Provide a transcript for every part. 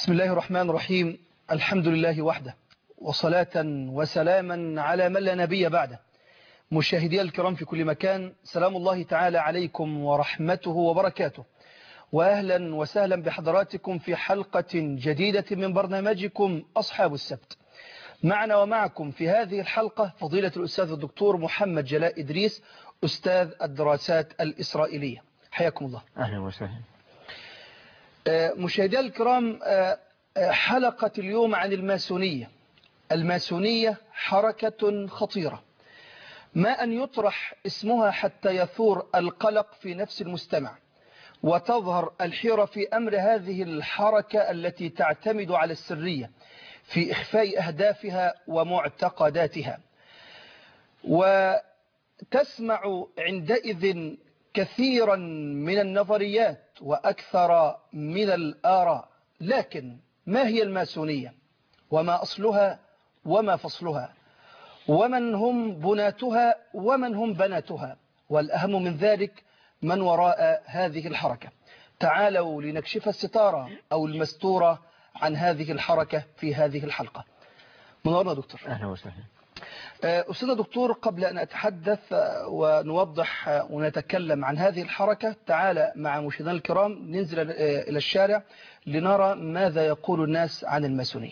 بسم الله الرحمن الرحيم الحمد لله وحده وصلاة وسلاما على من لا نبي بعده مشاهدي الكرام في كل مكان سلام الله تعالى عليكم ورحمته وبركاته وأهلا وسهلا بحضراتكم في حلقة جديدة من برنامجكم أصحاب السبت معنا ومعكم في هذه الحلقة فضيلة الأستاذ الدكتور محمد جلاء إدريس أستاذ الدراسات الإسرائيلية حياكم الله أهلا وسهلا مشاهدي الكرام حلقة اليوم عن الماسونية الماسونية حركة خطيرة ما أن يطرح اسمها حتى يثور القلق في نفس المستمع وتظهر الحيرة في أمر هذه الحركة التي تعتمد على السرية في إخفاء أهدافها ومعتقداتها وتسمع عندئذ كثيرا من النظريات وأكثر من الآراء لكن ما هي الماسونية وما أصلها وما فصلها ومن هم بناتها ومن هم بناتها والأهم من ذلك من وراء هذه الحركة تعالوا لنكشف الستارة أو المستورة عن هذه الحركة في هذه الحلقة منورنا دكتور أهلا وسهلا أستاذ دكتور قبل أن أتحدث ونوضح ونتكلم عن هذه الحركة تعال مع مشاهدينا الكرام ننزل إلى الشارع لنرى ماذا يقول الناس عن الماسونية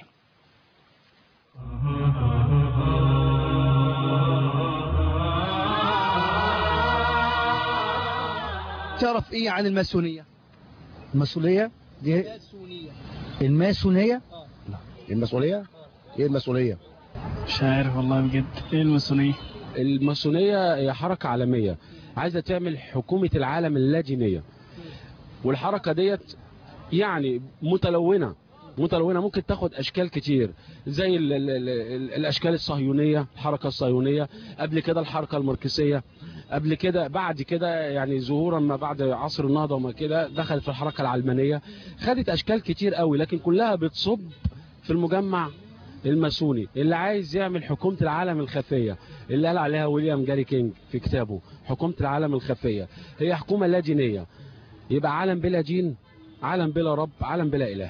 تعرف إيه عن الماسونية المسؤولية دي الماسونية المسؤولية ايه المسؤولية مش عارف والله بجد ايه الماسونية الماسونية هي حركة عالمية عايزة تعمل حكومة العالم اللاجئنية والحركة ديت يعني متلونة متلونة ممكن تاخد أشكال كتير زي ال ال ال ال الأشكال الصهيونية الحركة الصهيونية قبل كده الحركة الماركسية قبل كده بعد كده يعني ظهورا ما بعد عصر النهضة وما كده دخلت في الحركة العلمانية خدت أشكال كتير قوي لكن كلها بتصب في المجمع الماسوني اللي عايز يعمل حكومة العالم الخفية اللي قال عليها ويليام جاري كينج في كتابه حكومة العالم الخفية هي حكومة لا دينية يبقى عالم بلا دين عالم بلا رب عالم بلا إله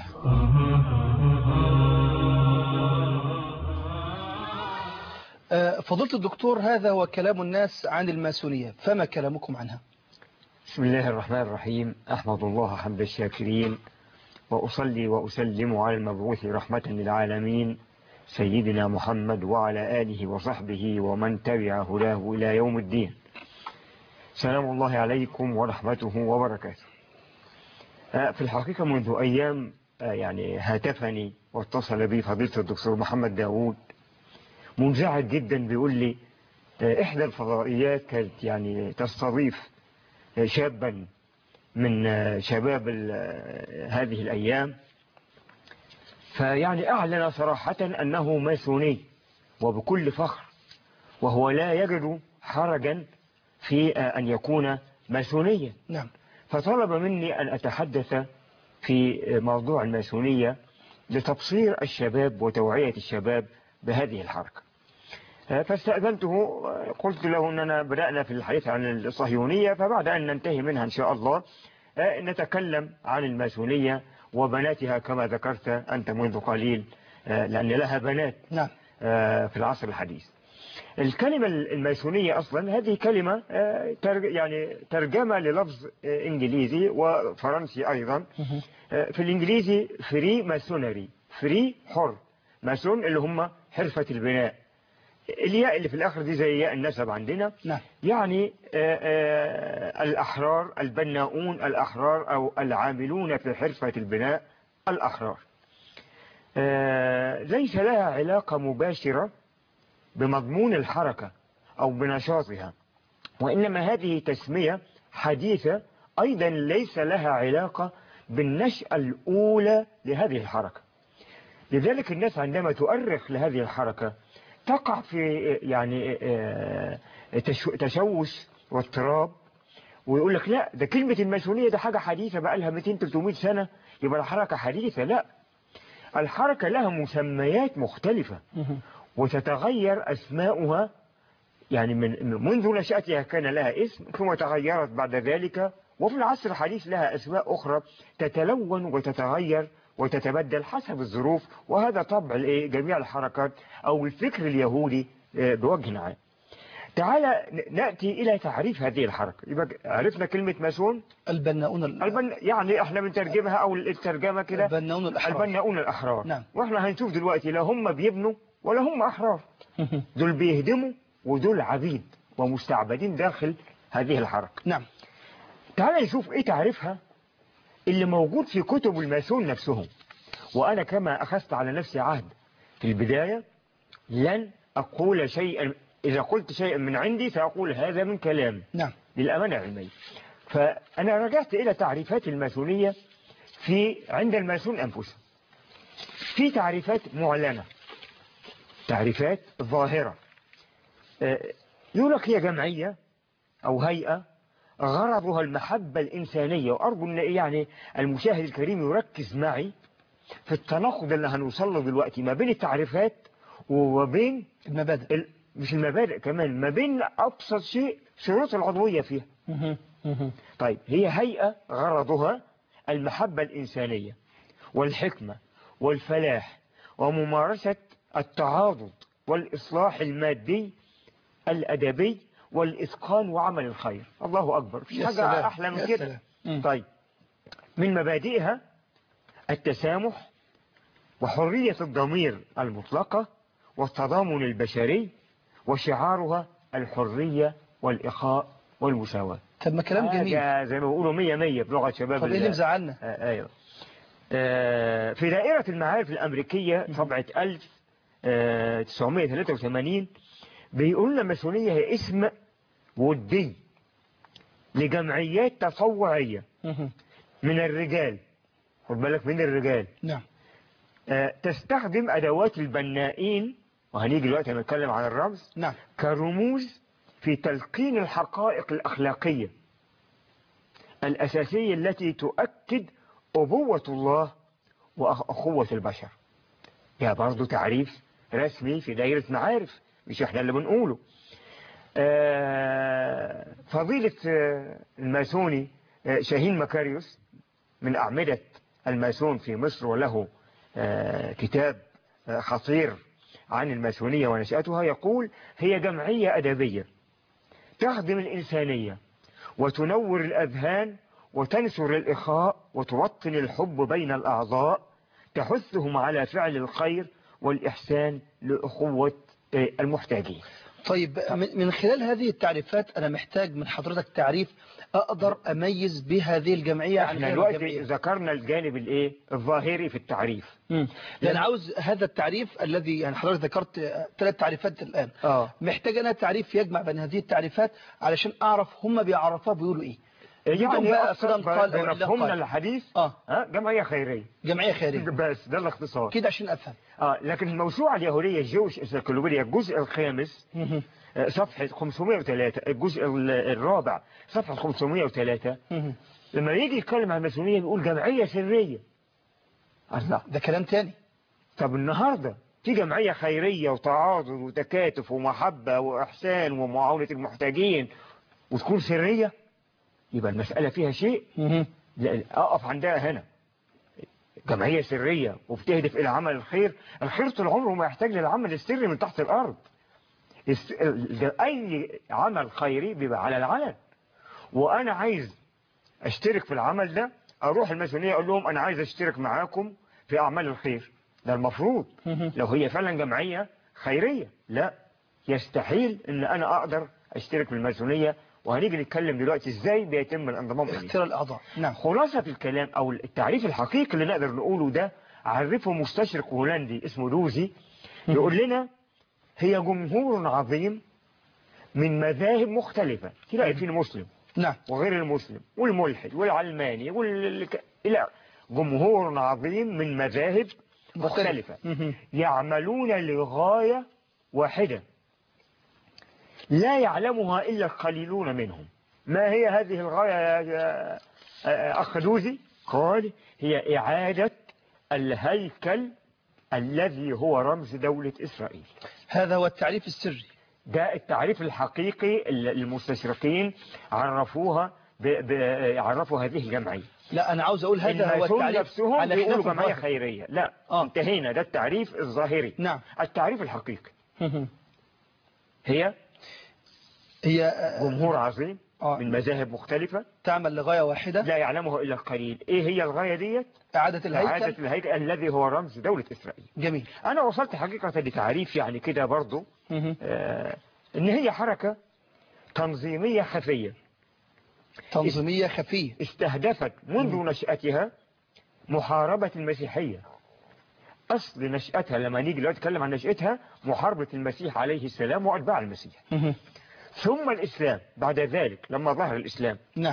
فضيلة الدكتور هذا هو كلام الناس عن الماسونية فما كلامكم عنها بسم الله الرحمن الرحيم أحمد الله حمد الشاكرين وأصلي وأسلم على المبعوث رحمة للعالمين سيدنا محمد وعلى آله وصحبه ومن تبع هداه إلى يوم الدين سلام الله عليكم ورحمته وبركاته في الحقيقة منذ أيام يعني هاتفني واتصل بي فضيلة الدكتور محمد داوود منزعج جدا بيقول لي إحدى الفضائيات كانت يعني تستضيف شابا من شباب هذه الأيام فيعني أعلن صراحة أنه ماسوني وبكل فخر وهو لا يجد حرجا في أن يكون ماسونيا نعم فطلب مني أن أتحدث في موضوع الماسونية لتبصير الشباب وتوعية الشباب بهذه الحركة فاستأذنته قلت له أننا بدأنا في الحديث عن الصهيونية فبعد أن ننتهي منها إن شاء الله نتكلم عن الماسونية وبناتها كما ذكرت أنت منذ قليل لأن لها بنات نعم في العصر الحديث الكلمة الماسونية أصلا هذه كلمة يعني ترجمة للفظ إنجليزي وفرنسي أيضا في الإنجليزي فري ماسونري فري حر ماسون اللي هم حرفة البناء الياء اللي في الآخر دي زي ياء النسب عندنا نعم يعني آآ آآ الأحرار البناؤون الأحرار أو العاملون في حرفة البناء الأحرار ليس لها علاقة مباشرة بمضمون الحركة أو بنشاطها وإنما هذه تسمية حديثة أيضا ليس لها علاقة بالنشأة الأولى لهذه الحركة لذلك الناس عندما تؤرخ لهذه الحركة تقع في يعني تشوش واضطراب ويقول لك لا ده كلمة الماسونية ده حاجة حديثة بقى لها 200-300 سنة يبقى الحركة حديثة لا الحركة لها مسميات مختلفة وتتغير أسماؤها يعني من منذ نشأتها كان لها اسم ثم تغيرت بعد ذلك وفي العصر الحديث لها أسماء أخرى تتلون وتتغير وتتبدل حسب الظروف وهذا طبع الإيه؟ جميع الحركات أو الفكر اليهودي آه، بوجه عام تعالى ن- نأتي إلى تعريف هذه الحركة يبقى عرفنا كلمة ماسون البناؤون ال- البن يعني احنا بنترجمها أو الترجمة كده البناؤون الأحرار البناؤون الأحرار نعم. واحنا هنشوف دلوقتي لا هم بيبنوا ولا هم أحرار دول بيهدموا ودول عبيد ومستعبدين داخل هذه الحركة نعم تعال نشوف ايه تعريفها اللي موجود في كتب الماسون نفسهم وانا كما اخذت على نفسي عهد في البداية لن اقول شيئا اذا قلت شيئا من عندي ساقول هذا من كلامي نعم للأمانة العلمية فأنا رجعت إلى تعريفات الماسونية في عند الماسون أنفسهم في تعريفات معلنة تعريفات ظاهرة آه، يقول لك هي جمعية أو هيئة غرضها المحبة الإنسانية وأرجو أن يعني المشاهد الكريم يركز معي في التناقض اللي هنوصل له دلوقتي ما بين التعريفات وبين المبادئ ال- مش المبادئ كمان ما بين أبسط شيء شروط العضوية فيها طيب هي هيئة غرضها المحبة الإنسانية والحكمة والفلاح وممارسة التعاضد والإصلاح المادي الأدبي والإتقان وعمل الخير الله أكبر في يا حاجة سلام، أحلى من يا كده سلام. مم. طيب من مبادئها التسامح وحرية الضمير المطلقة والتضامن البشري وشعارها الحرية والإخاء والمساواة طب ما كلام جميل حاجة زي ما بيقولوا مية مية بلغة شباب طب ايه اللي ال- مزعلنا آه، ايوه آه، في دائرة المعارف الأمريكية طبعة 1983 بيقول لنا الماسونية هي اسم ودي لجمعيات تطوعية من الرجال خد بالك من الرجال نعم آه، تستخدم أدوات البنائين وهنيجي دلوقتي هنتكلم عن الرمز نعم كرموز في تلقين الحقائق الأخلاقية الأساسية التي تؤكد أبوة الله وأخوة البشر ده برضو تعريف رسمي في دائرة معارف مش احنا اللي بنقوله آه، فضيلة آه، الماسوني آه، شاهين مكاريوس من أعمدة الماسون في مصر وله آه، كتاب آه، خطير عن الماسونية ونشأتها يقول هي جمعية أدبية تخدم الإنسانية وتنور الأذهان وتنشر الإخاء وتوطن الحب بين الأعضاء تحثهم على فعل الخير والإحسان لأخوة آه، المحتاجين طيب من من خلال هذه التعريفات أنا محتاج من حضرتك تعريف أقدر أميز بهذه الجمعية عن احنا غير دلوقتي الجمعية ذكرنا الجانب الايه الظاهري في التعريف مم. لأن عاوز هذا التعريف الذي يعني حضرتك ذكرت آه، ثلاث تعريفات الآن اه محتاج أنا تعريف يجمع بين هذه التعريفات علشان أعرف هم بيعرفوها بيقولوا إيه بدون يعني بقى أكثر فلان قال أو علان بمفهومنا قال. الحديث آه ها جمعية خيرية جمعية خيرية بس ده الاختصار كده عشان أفهم اه لكن الموسوعة اليهودية الجوش انسيكلوبيديا الجزء الخامس مهم. آه، صفحة 503 الجزء ال- الرابع صفحة 503 مهم. لما يجي يتكلم عن الماسونية بيقول جمعية سرية الله ده كلام تاني طب النهاردة في جمعية خيرية وتعاضد وتكاتف ومحبة وإحسان ومعاونة المحتاجين وتكون سرية يبقى المسألة فيها شيء مهم. لا أقف عندها هنا جمعية سرية وبتهدف إلى عمل الخير الخير طول عمره ما يحتاج للعمل السري من تحت الأرض الس- ال- أي عمل خيري بيبقى على العلن وأنا عايز أشترك في العمل ده أروح الماسونية أقول لهم أنا عايز أشترك معاكم في أعمال الخير ده المفروض مهم. لو هي فعلا جمعية خيرية لا يستحيل ان انا اقدر اشترك في الماسونية وهنيجي نتكلم دلوقتي ازاي بيتم الانضمام اليه اختيار الأعضاء نعم خلاصة الكلام او التعريف الحقيقي اللي نقدر نقوله ده عرفه مستشرق هولندي اسمه روزي يقول لنا هي جمهور عظيم من مذاهب مختلفة تلاقي فيه المسلم نعم وغير المسلم والملحد والعلماني وال... إلى جمهور عظيم من مذاهب مختلفة مهم. يعملون لغاية واحدة لا يعلمها إلا القليلون منهم ما هي هذه الغاية يا يا أخ دوزي قال هي إعادة الهيكل الذي هو رمز دولة إسرائيل هذا هو التعريف السري ده التعريف الحقيقي اللي المستشرقين عرفوها ب- ب- يعرفوا هذه الجمعية لا أنا عاوز أقول هذا هو الماسون التعريف نفسهم على بيقولوا خلاف جمعية الظاهر. خيرية لا آه. انتهينا ده التعريف الظاهري نعم التعريف الحقيقي هي هي آه، جمهور عظيم آه. من مذاهب مختلفة تعمل لغاية واحدة لا يعلمه إلا القليل إيه هي الغاية ديت إعادة إعادة الهيكل الهيكل الذي هو رمز دولة إسرائيل جميل أنا وصلت حقيقة لتعريف يعني كده برضو آه إن هي حركة تنظيمية خفية تنظيمية خفية استهدفت منذ نشأتها محاربة المسيحية أصل نشأتها لما نيجي دلوقتي نتكلم عن نشأتها محاربة المسيح عليه السلام وأتباع المسيح ثم الإسلام بعد ذلك لما ظهر الإسلام نعم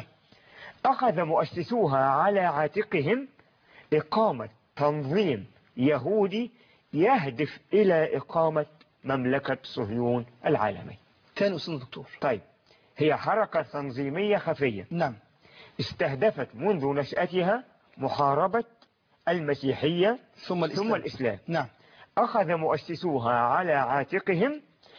أخذ مؤسسوها على عاتقهم إقامة تنظيم يهودي يهدف إلى إقامة مملكة صهيون العالمي كان أستاذ دكتور طيب هي حركة تنظيمية خفية نعم استهدفت منذ نشأتها محاربة المسيحية ثم الإسلام ثم الإسلام نعم أخذ مؤسسوها على عاتقهم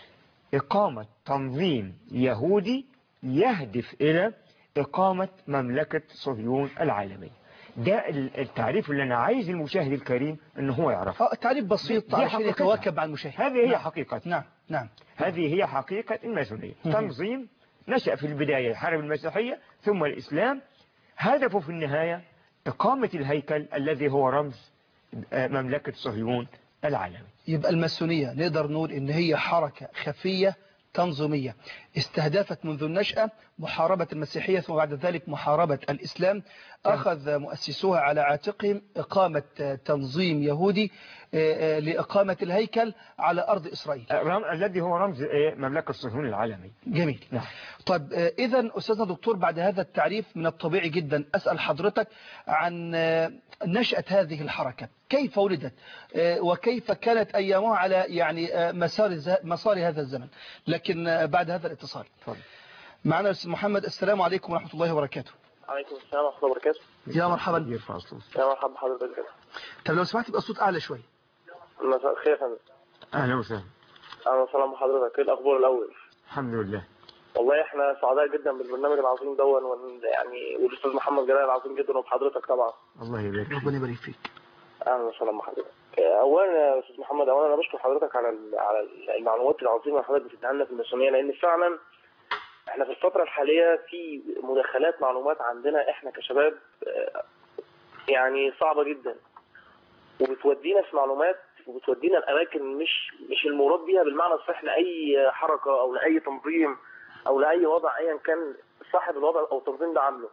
إقامة تنظيم يهودي يهدف إلى إقامة مملكة صهيون العالمية ده ال- التعريف اللي أنا عايز المشاهد الكريم أنه هو يعرفه آه، تعريف بسيط دي عشان حقيقتها. يتواكب مع المشاهد هذه هي نعم. حقيقة نعم نعم هذه هي حقيقة الماسونية مهم. تنظيم نشأ في البداية يحارب المسيحية ثم الإسلام هدفه في النهاية إقامة الهيكل الذي هو رمز آه، مملكة صهيون العالمي يبقى الماسونية نقدر نقول إن هي حركة خفية تنظيمية استهدفت منذ النشأة محاربة المسيحية ثم بعد ذلك محاربة الإسلام أخذ مؤسسوها على عاتقهم إقامة آه، تنظيم يهودي آه، آه، لإقامة الهيكل على أرض إسرائيل آه، رم- الذي هو رمز آه، مملكة صهيون العالمي جميل نعم طيب إذا أستاذنا دكتور بعد هذا التعريف من الطبيعي جدا أسأل حضرتك عن آه، نشأة هذه الحركة كيف ولدت آه، وكيف كانت أيامها على يعني آه، مسار الز- مسار هذا الزمن لكن آه، بعد هذا الاتصال تفضل معنا الأستاذ محمد السلام عليكم ورحمة الله وبركاته عليكم السلام ورحمة الله وبركاته يا مرحبا يرفع صوت يا مرحبا بحضرتك طب لو سمحت يبقى الصوت أعلى شوي مساء الخير يا فندم أهلا وسهلا أهلا وسهلا بحضرتك إيه الأخبار الأول الحمد لله والله إحنا سعداء جدا بالبرنامج العظيم دون وإن- يعني والأستاذ محمد جلال العظيم جدا وبحضرتك طبعا الله يبارك فيك. ربنا يبارك فيك أهلا وسهلا بحضرتك أولا يا أستاذ محمد أولا أنا بشكر حضرتك على ال- على المعلومات العظيمة اللي حضرتك بتديها لنا في الماسونية لأن فعلا إحنا في الفترة الحالية في مداخلات معلومات عندنا إحنا كشباب آه، يعني صعبة جدا وبتودينا في معلومات وبتودينا الاماكن مش مش المراد بيها بالمعنى الصحيح لاي حركه او لاي تنظيم او لاي وضع ايا كان صاحب الوضع او التنظيم ده عامله.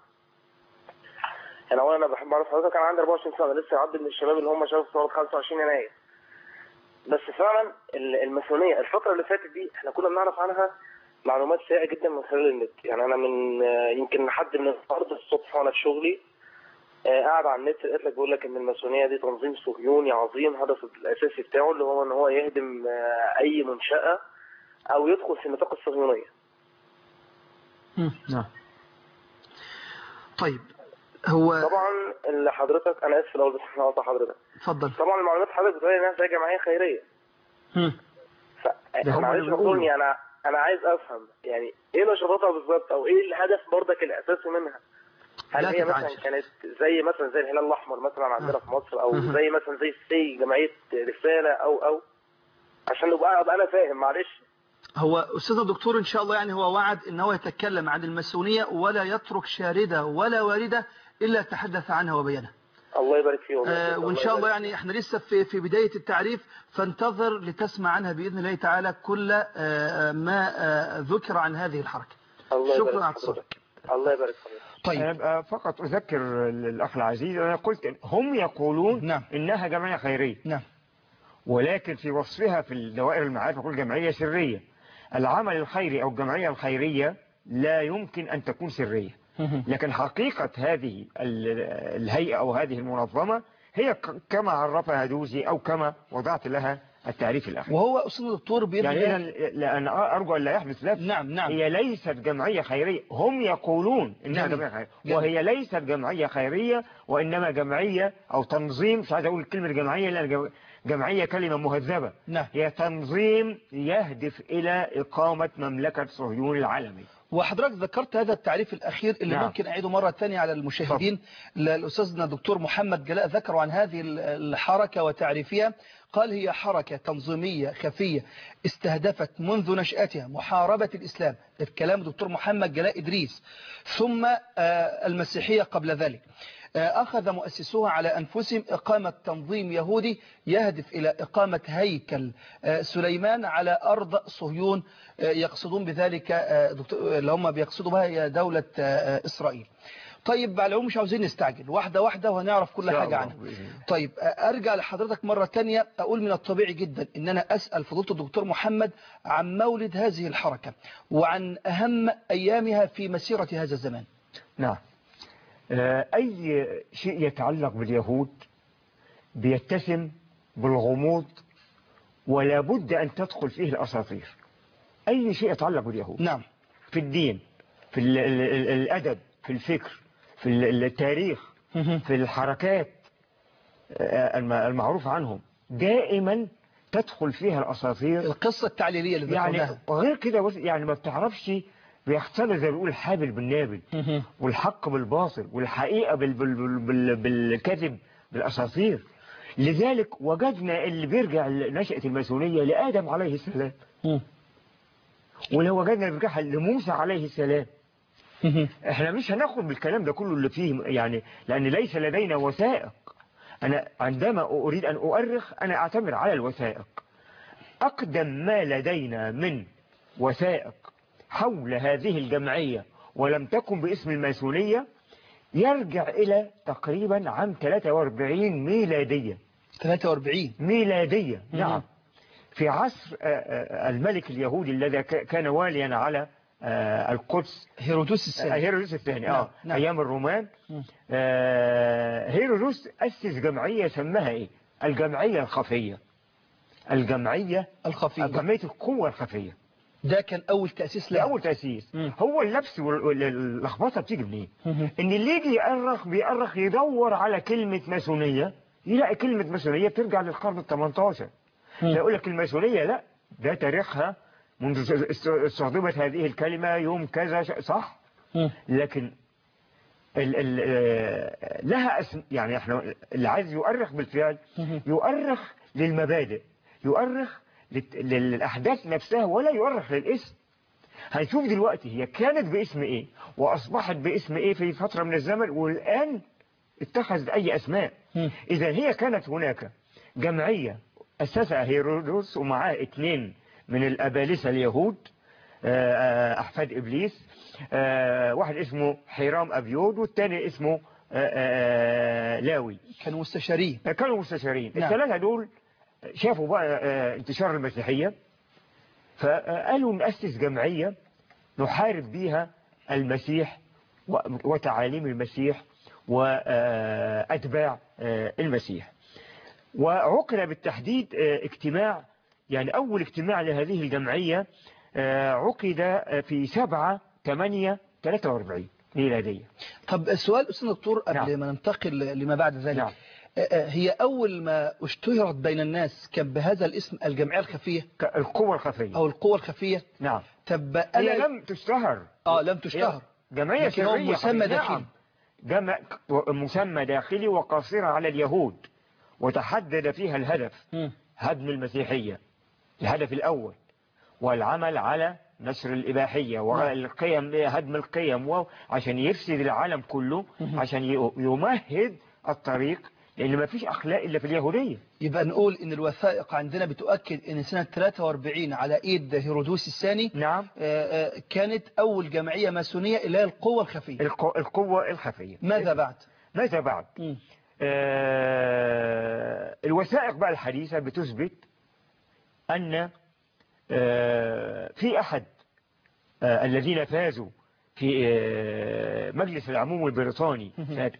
يعني اولا انا بحب اعرف حضرتك انا عندي 24 سنه لسه عدى من الشباب اللي هم شافوا ثوره 25 يناير. بس فعلا ال- الماسونيه الفتره اللي فاتت دي احنا كنا بنعرف عنها معلومات سيئه جدا من خلال النت، يعني انا من آه، يمكن حد من النهارده الصبح وانا في شغلي آه، قاعد على النت لقيت لك بيقول لك ان الماسونيه دي تنظيم صهيوني عظيم هدفه الاساسي بتاعه اللي هو ان هو يهدم آه، اي منشاه او يدخل في النطاق الصهيونيه. نعم طيب هو طبعا اللي حضرتك انا اسف الاول بس انا قاطع حضرتك. اتفضل طبعا المعلومات حضرتك بتقول انها زي جمعيه خيريه. هم. ده هم معلش اللي بيقولوا. اعذرني انا انا عايز افهم يعني ايه نشاطاتها بالظبط او ايه الهدف برضك الاساسي منها؟ هل لا هي تتعجل. مثلا كانت زي مثلا زي الهلال الاحمر مثلا عندنا في مصر او مهم. زي مثلا زي سي جمعيه رساله او او عشان نبقى ابقى انا فاهم معلش هو أستاذ الدكتور إن شاء الله يعني هو وعد إن هو يتكلم عن الماسونية ولا يترك شاردة ولا واردة إلا تحدث عنها وبينها الله يبارك فيه والله آه وإن شاء الله يبارك يعني إحنا لسه في في بداية التعريف فانتظر لتسمع عنها بإذن الله تعالى كل آه، آه، ما آه، ذكر عن هذه الحركة فيه. الله شكرا يبارك على في حضرتك. اتصالك الله يبارك فيك أنا طيب بقى فقط أذكر الأخ العزيز أنا قلت إن هم يقولون نعم. إنها جمعية خيرية نعم ولكن في وصفها في الدوائر المعارف يقول جمعية سرية العمل الخيري أو الجمعية الخيرية لا يمكن أن تكون سرية لكن حقيقة هذه ال- الهيئة أو هذه المنظمة هي ك- كما عرفها دوزي أو كما وضعت لها التعريف الأخير وهو أستاذ الدكتور بإذن يعني الله إذا لأن أرجو أن لا يحدث لف نعم نعم هي ليست جمعية خيرية هم يقولون إنها جميل. جمعية خيرية جميل. وهي ليست جمعية خيرية وإنما جمعية أو تنظيم مش عايز أقول كلمة جمعية لأن جم- جمعية كلمة مهذبة نعم هي تنظيم يهدف إلى إقامة مملكة صهيون العالمي وحضرتك ذكرت هذا التعريف الأخير اللي نعم. ممكن أعيده مرة تانية على المشاهدين الأستاذنا دكتور محمد جلاء ذكروا عن هذه الحركة وتعريفها قال هي حركة تنظيمية خفية استهدفت منذ نشأتها محاربة الإسلام ده كلام دكتور محمد جلاء إدريس ثم آه، المسيحية قبل ذلك آه، أخذ مؤسسوها على أنفسهم إقامة تنظيم يهودي يهدف إلى إقامة هيكل آه، سليمان على أرض صهيون آه، يقصدون بذلك آه، دكتور- اللي هم بيقصدوا بها هي دولة آه، إسرائيل طيب على العموم مش عاوزين نستعجل واحدة واحدة وهنعرف كل إن شاء حاجة الله عنها بإذن الله. طيب أرجع لحضرتك مرة تانية أقول من الطبيعي جدا أن أنا أسأل فضيلة الدكتور محمد عن مولد هذه الحركة وعن أهم أيامها في مسيرة هذا الزمان نعم آه، أي شيء يتعلق باليهود بيتسم بالغموض ولا بد أن تدخل فيه الأساطير أي شيء يتعلق باليهود نعم في الدين في ال- ال- ال- الأدب في الفكر في ال- التاريخ في الحركات آه، الم- المعروف عنهم دائما تدخل فيها الأساطير القصة التعليلية اللي يعني ذكرناها غير كده بس- يعني ما بتعرفش بيختلط زي ما بيقول الحابل بالنابل والحق بالباطل والحقيقة بال بال بال بال بالكذب بالأساطير لذلك وجدنا اللي بيرجع نشأة الماسونية لآدم عليه السلام ولو وجدنا اللي بيرجعها لموسى عليه السلام احنا مش هناخد بالكلام ده كله اللي فيه يعني لأن ليس لدينا وثائق أنا عندما أريد أن أؤرخ أنا أعتمد على الوثائق أقدم ما لدينا من وثائق حول هذه الجمعية ولم تكن باسم الماسونية يرجع إلى تقريبا عام 43 ميلادية 43 ميلادية نعم في عصر آه، آه، الملك اليهودي الذي ك- كان واليا على آه، القدس هيرودوس آه، الثاني هيرودوس الثاني نعم، اه نعم. ايام الرومان مم. آه، هيرودوس اسس جمعيه سماها ايه الجمعيه الخفيه الجمعيه الخفي جمعيه القوه الخفيه ده كان أول تأسيس ده له اول تاسيس مم. هو اللبس وال- وال- واللخبطه بتيجي منين مم. ان اللي يجي يأرخ بيأرخ يدور على كلمه ماسونيه يلاقي كلمه ماسونيه بترجع للقرن ال 18 مم. يقول لك الماسونيه لا ده تاريخها منذ است- استخدمت هذه الكلمه يوم كذا ش- صح مم. لكن ال ال آه، لها اسم يعني احنا اللي عايز يؤرخ بالفعل مم. يؤرخ للمبادئ يؤرخ للت- للاحداث نفسها ولا يؤرخ للاسم هنشوف دلوقتي هي كانت باسم ايه واصبحت باسم ايه في فتره من الزمن والان اتخذت اي اسماء مم. اذا هي كانت هناك جمعيه اسسها هيرودوس ومعاه اثنين من الابالسه اليهود آه، آه، احفاد ابليس آه، واحد اسمه حيرام ابيود والثاني اسمه آه، آه، لاوي كانوا مستشارين كانوا مستشارين نعم. الثلاثه دول شافوا بقى آه، انتشار المسيحيه فقالوا نأسس جمعيه نحارب بيها المسيح و- وتعاليم المسيح وأتباع المسيح وعقد بالتحديد آه، اجتماع يعني أول اجتماع لهذه الجمعية آه، عقد آه، في 7 8 43 ميلادية طب السؤال أستاذ دكتور قبل نعم. ما ننتقل لما بعد ذلك نعم. آه، آه، هي أول ما اشتهرت بين الناس كان بهذا الاسم الجمعية الخفية ك- القوة الخفية أو القوة الخفية نعم طب هي أنا لم تشتهر آه لم تشتهر هي جمعية لكن هو سرية مسمى نعم. داخلي. جمع مسمى داخلي وقاصرة على اليهود وتحدد فيها الهدف مم. هدم المسيحية الهدف الأول والعمل على نشر الإباحية والقيم هدم القيم و- عشان يفسد العالم كله عشان ي- يمهد الطريق لأن ما فيش أخلاق إلا في اليهودية يبقى نقول ان الوثائق عندنا بتؤكد ان سنة 43 على ايد هيرودوس الثاني نعم آه، آه، كانت اول جمعية ماسونية اللي هي القوة الخفية القو- القوة الخفية ماذا بعد ماذا بعد مم. آه، الوثائق بقى الحديثة بتثبت أن آه، في أحد آه، الذين فازوا في آه، مجلس العموم البريطاني سنة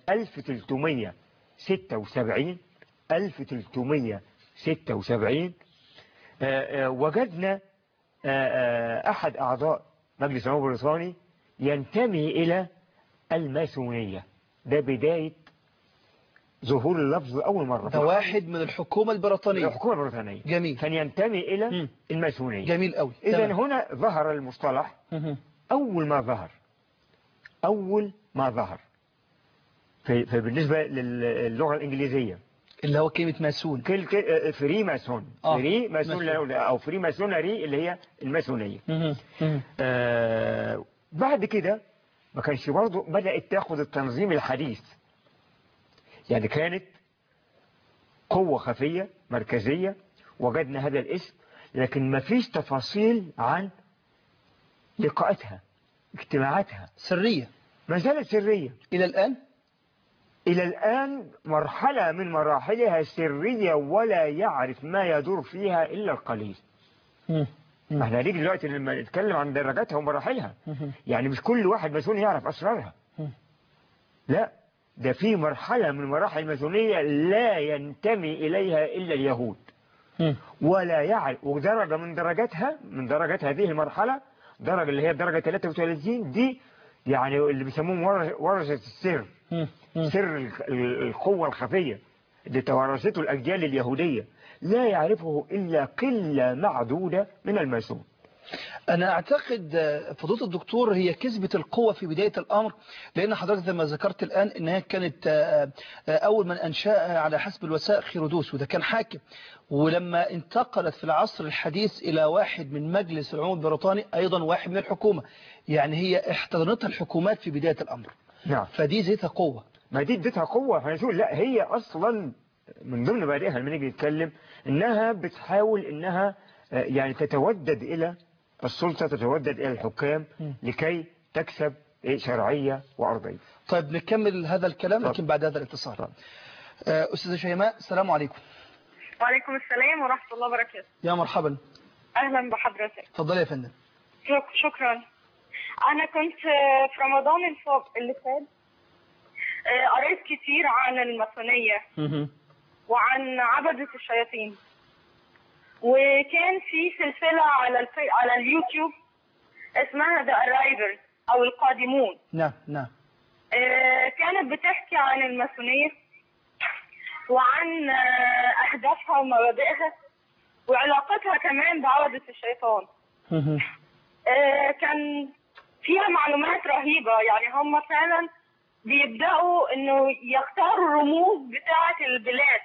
1376 1376 آه، آه، وجدنا آه، آه، أحد أعضاء مجلس العموم البريطاني ينتمي إلى الماسونية ده بداية ظهور اللفظ أول مرة ده واحد من الحكومة البريطانية الحكومة البريطانية جميل كان ينتمي إلى مم. الماسونية جميل قوي إذا تمام. هنا ظهر المصطلح مهم. أول ما ظهر أول ما ظهر في في بالنسبة للغة الإنجليزية اللي هو كلمة ماسون كل كل فري ماسون آه، فري ماسون ماسون. أو فري ماسونري اللي هي الماسونية مهم. مهم. آه بعد كده ما كانش برضه بدأت تاخد التنظيم الحديث يعني كانت قوة خفية مركزية وجدنا هذا الاسم لكن ما فيش تفاصيل عن لقاءاتها اجتماعاتها سرية ما زالت سرية إلى الآن إلى الآن مرحلة من مراحلها سرية ولا يعرف ما يدور فيها إلا القليل مم. ما احنا هنيجي دلوقتي لما نتكلم عن درجاتها ومراحلها مهم. يعني مش كل واحد مسؤول يعرف أسرارها مم. لا ده في مرحلة من مراحل الماسونية لا ينتمي إليها إلا اليهود مم. ولا يعرف ودرجة من درجاتها من درجات هذه المرحلة درجة اللي هي درجة 33 دي يعني اللي بيسموهم ورث- ورثة السر مم. مم. سر ال- ال- القوة الخفية اللي توارثته الأجيال اليهودية لا يعرفه إلا قلة معدودة من الماسون أنا أعتقد آه، فضيلة الدكتور هي كسبت القوة في بداية الأمر لأن حضرتك زي ما ذكرت الآن إنها كانت آه، آه، أول من أنشأها على حسب الوثائق خيرودوس وده كان حاكم ولما انتقلت في العصر الحديث إلى واحد من مجلس العموم البريطاني أيضا واحد من الحكومة يعني هي احتضنتها الحكومات في بداية الأمر نعم فدي زيتها قوة ما دي اديتها قوة هنشوف لا هي أصلا من ضمن مبادئها لما نيجي نتكلم إنها بتحاول إنها آه، يعني تتودد إلى السلطة تتودد إلى الحكام م. لكي تكسب إيه، شرعية وأرضية طيب نكمل هذا الكلام طب. لكن بعد هذا الاتصال طب. آه، أستاذة شيماء السلام عليكم وعليكم السلام ورحمة الله وبركاته يا مرحبا أهلا بحضرتك اتفضلي يا فندم شك- شكرا أنا كنت آه، في رمضان الفوق اللي فات آه، قريت كتير عن الماسونية مهم. وعن عبدة الشياطين وكان في سلسلة على الف... على اليوتيوب اسمها ذا Arrivals أو القادمون نعم نعم آه، كانت بتحكي عن الماسونية وعن آه، أهدافها ومبادئها وعلاقتها كمان بعبدة الشيطان مهم. آه، كان فيها معلومات رهيبة يعني هم فعلا بيبدأوا انه يختاروا الرموز بتاعة البلاد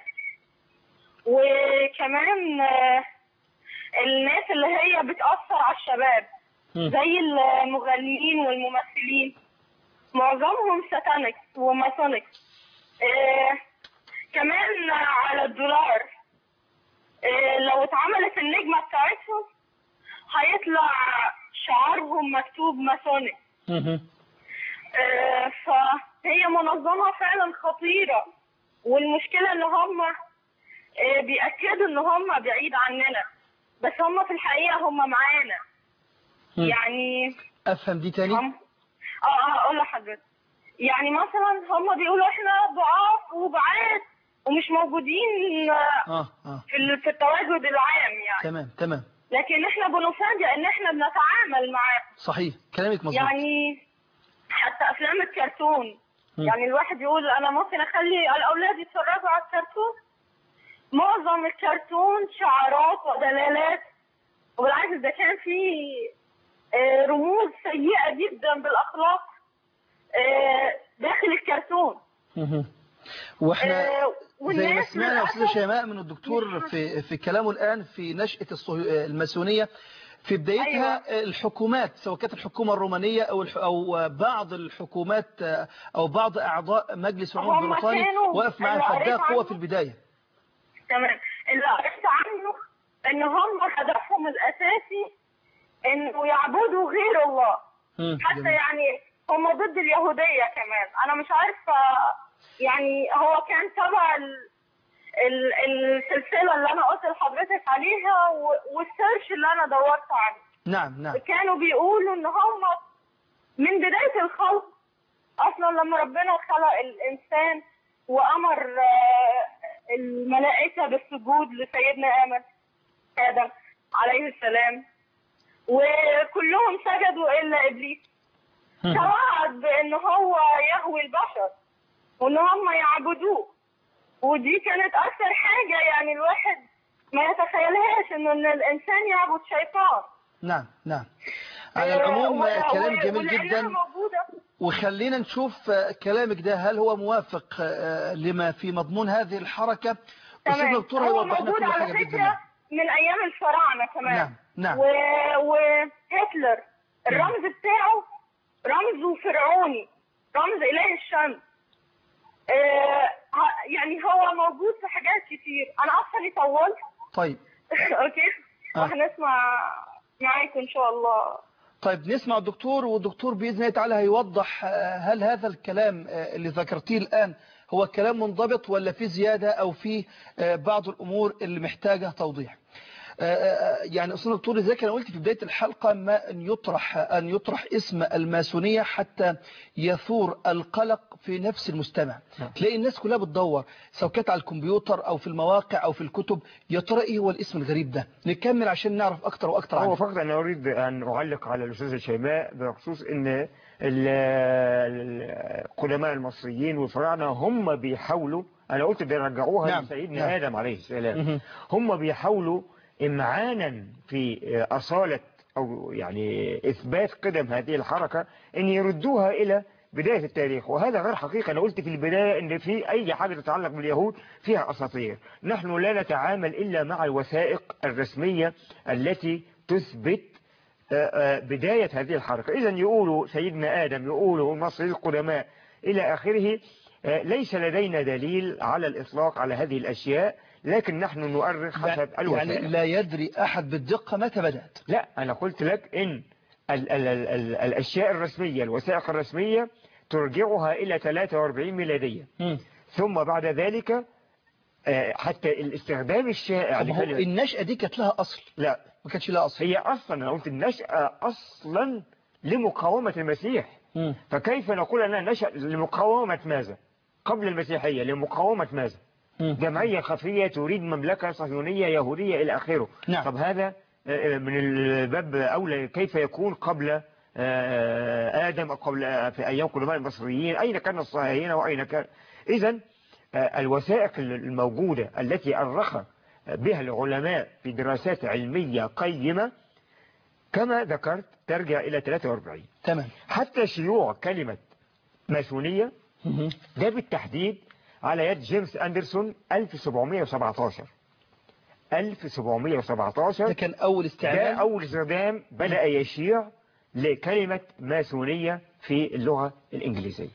وكمان آه، الناس اللي هي بتأثر على الشباب مم. زي المغنيين والممثلين معظمهم ساتانكس وماسونكس آه، كمان على الدولار آه، لو اتعملت النجمة بتاعتهم هيطلع شعارهم مكتوب ماسوني مهم. آه، فهي منظمة فعلا خطيرة والمشكلة ان هم آه، بيأكدوا ان هم بعيد عننا بس هم في الحقيقة هم معانا مم. يعني أفهم دي تاني هم اه اه هقول لحضرتك يعني مثلا هم بيقولوا احنا ضعاف وبعاد ومش موجودين آه، آه آه في ال- في التواجد العام يعني تمام تمام لكن احنا بنفاجئ ان احنا بنتعامل معاهم صحيح كلامك مظبوط يعني حتى افلام الكرتون مم. يعني الواحد يقول انا ممكن اخلي الاولاد يتفرجوا على الكرتون معظم الكرتون شعارات ودلالات وبالعكس ده كان في آه، رموز سيئة جدا بالاخلاق آه، داخل الكرتون مهم. واحنا آه، زي ما والناس سمعنا يا استاذه للأسف شيماء من الدكتور في في كلامه الان في نشاه الصهيو- الماسونيه في بدايتها الحكومات سواء كانت الحكومه الرومانيه او الح- او بعض الحكومات او بعض اعضاء مجلس العموم هم البريطاني كانوا وقف معاها اللي فادها قريت قوه عنه في البدايه تمام اللي قريت عنه ان هم هدفهم الاساسي انه يعبدوا غير الله مم، حتى جميل. يعني هم ضد اليهودية كمان أنا مش عارفة يعني هو كان تبع ال- ال- السلسلة اللي أنا قلت لحضرتك عليها و- والسيرش اللي أنا دورت عنه نعم نعم كانوا بيقولوا إن هم من بداية الخلق أصلا لما ربنا خلق الإنسان وأمر آه، الملائكة بالسجود لسيدنا آدم آدم عليه السلام وكلهم سجدوا إلا إبليس مم. توعد بان هو يهوي البشر وان هم يعبدوه ودي كانت اكثر حاجة يعني الواحد ما يتخيلهاش انه ان الانسان يعبد شيطان نعم نعم على العموم آه، و- كلام و- جميل ولأنها جدا موجودة وخلينا نشوف آه، كلامك ده هل هو موافق آه، لما في مضمون هذه الحركة أستاذ تمام دكتور هو هيوضح لنا موجود كل على حاجة بإذن فكرة الله من أيام الفراعنة كمان نعم نعم و... وهتلر الرمز بتاعه رمزه فرعوني رمز إله الشمس آه ه- يعني هو موجود في حاجات كتير أنا أصلا اللي طولت طيب أوكي آه. وهنسمع معاكم إن شاء الله طيب نسمع الدكتور والدكتور بإذن الله تعالى هيوضح آه، هل هذا الكلام آه، اللي ذكرتيه الآن هو كلام منضبط ولا في زيادة أو في آه، بعض الأمور اللي محتاجة توضيح آه، آه، يعني أستاذ دكتور ازاي أنا قلت في بداية الحلقة ما أن يطرح أن يطرح اسم الماسونية حتى يثور القلق في نفس المستمع تلاقي الناس كلها بتدور سواء كانت على الكمبيوتر أو في المواقع أو في الكتب يا ترى إيه هو الاسم الغريب ده نكمل عشان نعرف أكتر وأكتر هو عنه فقط أنا أريد أن أعلق على الأستاذة شيماء بخصوص أن ال- ال- القدماء المصريين والفراعنة هم بيحاولوا أنا قلت بيرجعوها نعم، لسيدنا نعم. آدم عليه السلام مهم. هم بيحاولوا إمعانا في أصالة أو يعني إثبات قدم هذه الحركة أن يردوها إلى بداية التاريخ وهذا غير حقيقة أنا قلت في البداية أن في أي حاجة تتعلق باليهود فيها أساطير نحن لا نتعامل إلا مع الوثائق الرسمية التي تثبت آه، آه، بداية هذه الحركة إذا يقولوا سيدنا آدم يقولوا المصريين القدماء إلى آخره آه، ليس لدينا دليل على الإطلاق على هذه الأشياء لكن نحن نؤرخ حسب يعني الوثائق لا يدري أحد بالدقة متى بدأت لا أنا قلت لك إن ال ال ال ال الأشياء الرسمية الوثائق الرسمية ترجعها إلى 43 ميلادية ثم بعد ذلك آه، حتى الاستخدام الشائع طب هو لكلمة النشأة دي كانت لها أصل لا ما كانش لها أصل هي أصلا أنا قلت النشأة أصلا لمقاومة المسيح مم. فكيف نقول أنها نشأ لمقاومة ماذا قبل المسيحية لمقاومة ماذا مم. جمعية خفية تريد مملكة صهيونية يهودية إلى آخره نعم. طب هذا آه، من الباب أولى كيف يكون قبل آه، آدم أو قبل آه، في أيام قدماء المصريين أين كان الصهاينة وأين كان إذا الوثائق الموجودة التي أرخ بها العلماء في دراسات علمية قيمة كما ذكرت ترجع إلى 43 تمام حتى شيوع كلمة ماسونية مم. ده بالتحديد على يد جيمس أندرسون 1717 1717 ده كان أول ده استعمال أول استخدام بدأ يشيع لكلمة ماسونية في اللغة الإنجليزية